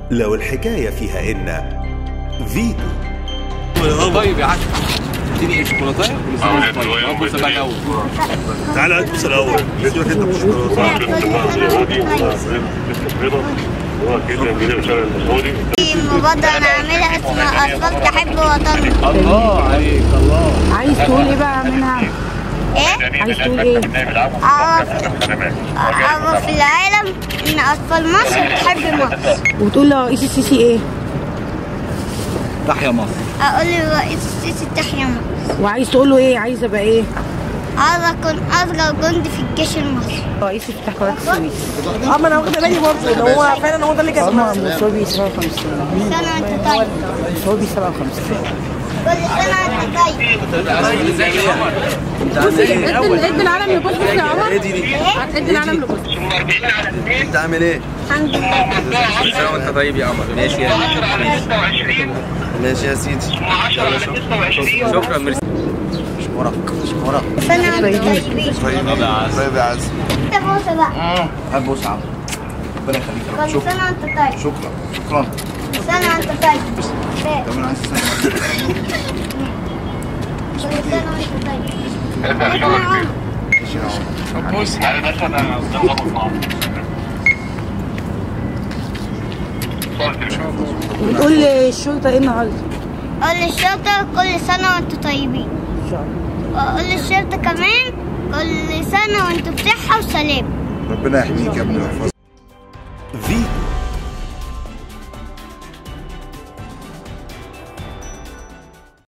لو الحكاية فيها إن فيتو طيب يا عم اديني ايه شوكولاته كل سنه وانت طيب اه بص بقى الاول تعالى ادرس الاول اديك انت مش مبادرة نعملها اسمها أطفال تحب وطنها الله عليك الله عايز تقول ايه بقى منها إيه؟ عايز تقول ايه أعرف أعرف في العالم إن أطفال مصر بتحب مصر وتقول لرئيس السيسي ايه تحيا مصر أقول للرئيس السيسي تحيا مصر وعايز تقول له ايه عايز ابقى ايه عاوز أكون أصغر جندي في الجيش المصري رئيس يفتح قناه السويس اه ما انا واخده بالي برضه ان هو فعلا هو ده اللي كان مصابي 57 سنة وأنت طيب مصابي 57 كل سنة وأنت طيب ازيك يا عمر ادي العالم لبص يا عمر دي ادي العالم لبص انت عامل ايه؟ الحمد لله كل سنه وانت طيب يا عمر ماشي يا ماشي ماشي يا سيدي يلا شكرا شكرا ميرسي اشكرك اشكرك سنة وأنت طيبين طيب يا عز طيب يا عز أنت بوسة بقى هات بص يا عم ربنا يخليك يا رب كل شكرا سنة وأنت طيب شكرا شكرا كل سنة وأنت طيب طب انا عايز اسمع كل سنة وأنت طيب كل سنة وأنت ماشي يا عمر وتقول للشرطه ايه النهارده قول للشرطة كل سنة وأنتوا طيبين ان شاء الله وأقول للشرطة كمان كل سنة وأنتوا بصحة وسلام ربنا يحميك يا ابني ويحفظك فيتو